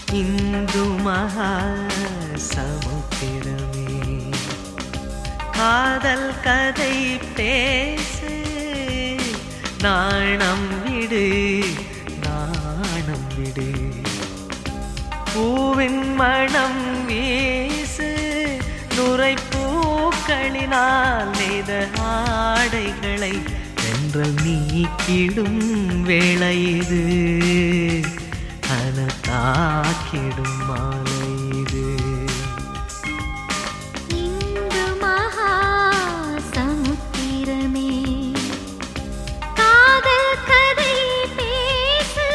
இந்து மகா சமுத்திரமே காதல் கதை பேசு நாணம் விடு நாணம் விடு பூவின் மணம் வீசு நுரை பூக்களினால் நெய்த ஆடைகளை தென்றல் நீக்கிடும் வேளை இது அனத்தாக்கிடும் மாலை இது இந்து மகா சமுத்திரமே காதல் கதை பேசு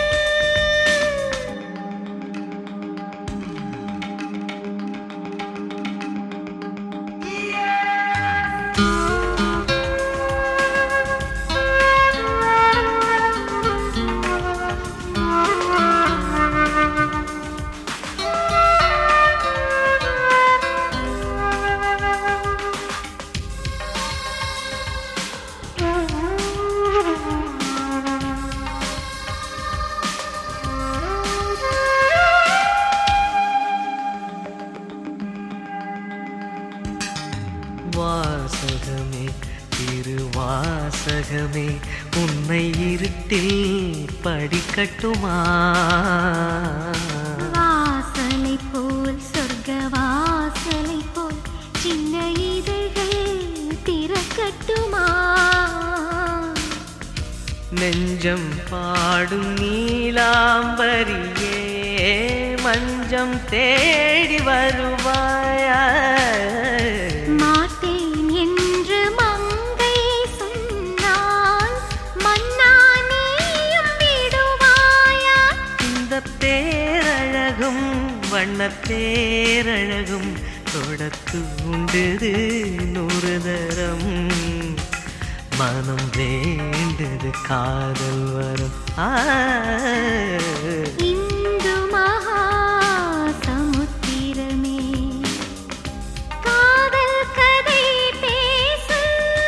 வாசகமே திருவாசகமே உன்னை இருட்டில் படிக்கட்டுமா வாசலை போல் சொர்க்க வாசலை போல் சின்ன இதழ்கள் திறக்கட்டுமா நெஞ்சம் பாடும் நீலாம்பரியே மஞ்சம் தேடி வருவாயா மாட்டேன் என்று மங்கை சொன்னால் மன்னா நீயும் விடுவாயா இந்த பேரழகும் வண்ண பேரழகும் தொடத்து உண்டுது நூறு தரம் மனம் வேண்டது காதல் வரும் ஆ இந்து மகா சமுத்திரமே காதல் கதை பேசு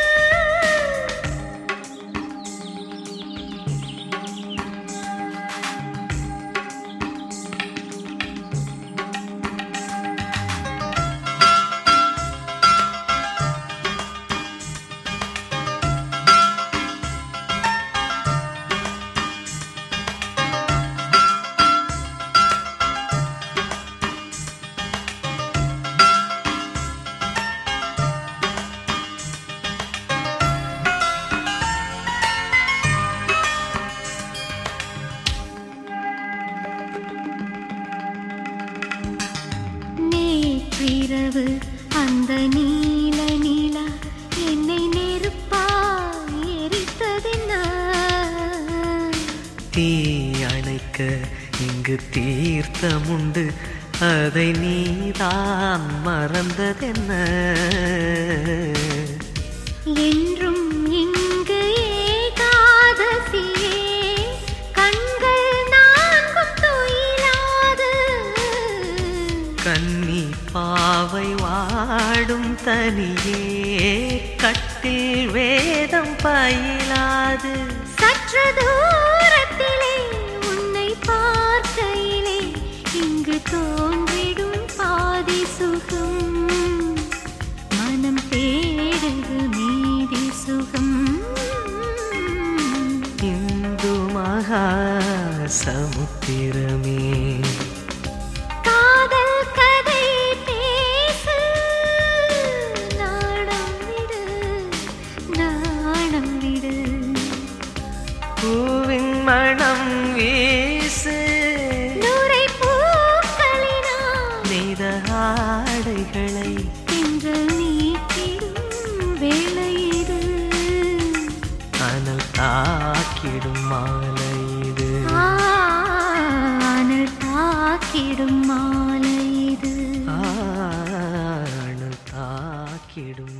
நேற்றிரவு அந்த நீல நீலா என்னை நெருப்பாய் எரித்ததென்ன தீ அணைக்க இங்கு தீர்த்தமுண்டு அதை நீதான் மறந்ததென்ன என்றும் இங்கு ஏகாதசியே கண்கள் நான்கும் துயிலாது கன்னி பாவை வாடும் தனியே கட்டில் வேதம் பயிலாது சற்று தூரத்திலே உன்னை பார்க்கையிலே இங்கு தோன்றிடும் பாதி சுகம் மனம் தேடுது மீதி சுகம் இந்து மகா சமுத்திரமே காதல் கதை பேசு நாணம் விடு நாணம் விடு பூவின் மணம் வீசு நுரை பூக்களினா நெய்த ஆடைகளை தென்றல் நீக்கிடும் வேளை இது அனல் தாக்கிடும் மாலை இது ஆனல் தாக்கிடும் மாலை இது ஆனல் தாக்கிடும்